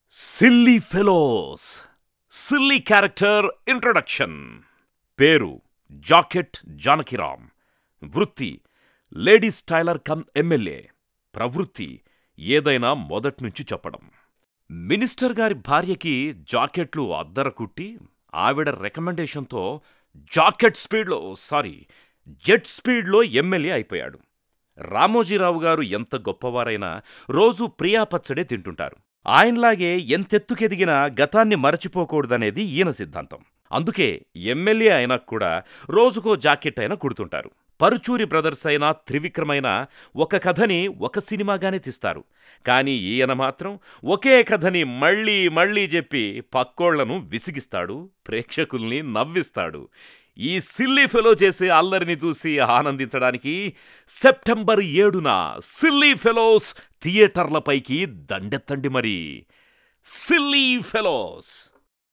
silly fellows silly character introduction పేరు jacket Janakiram వృత్తి ladies tailor come MLA ప్రవృత్తి ఏదైనా మొదట్నుంచి చెప్పడం మినిస్టర్ గారి భార్యకి జాకెట్లు అద్దర కుట్టి ఆవిడ రికమెండేషన్తో జాకెట్ స్పీడ్లో సారీ జెట్ స్పీడ్లో ఎమ్మెల్యే అయిపోయాడు రామోజీరావు గారు ఎంత గొప్పవారైనా రోజు ప్రియా పచ్చడే తింటుంటారు ఆయనలాగే ఎంతెత్తుకెదిగినా గతాన్ని మరచిపోకూడదనేది ఈయన సిద్ధాంతం అందుకే ఎమ్మెల్యే అయినా కూడా రోజుకో జాకెట్ అయినా కుడుతుంటారు పరుచూరి బ్రదర్స్ అయినా త్రివిక్రమైనా ఒక కథని ఒక సినిమాగానే తీస్తారు కానీ ఈయన మాత్రం ఒకే కథని మళ్ళీ మళ్ళీ చెప్పి పక్కోళ్లను విసిగిస్తాడు ప్రేక్షకుల్ని నవ్విస్తాడు ఈ సిల్లీ ఫెలో చేసే అల్లరిని చూసి ఆనందించడానికి సెప్టెంబర్ ఏడున సిల్లీ ఫెలోస్ థియేటర్లపైకి దండెత్తండి మరి సిల్లీ ఫెలోస్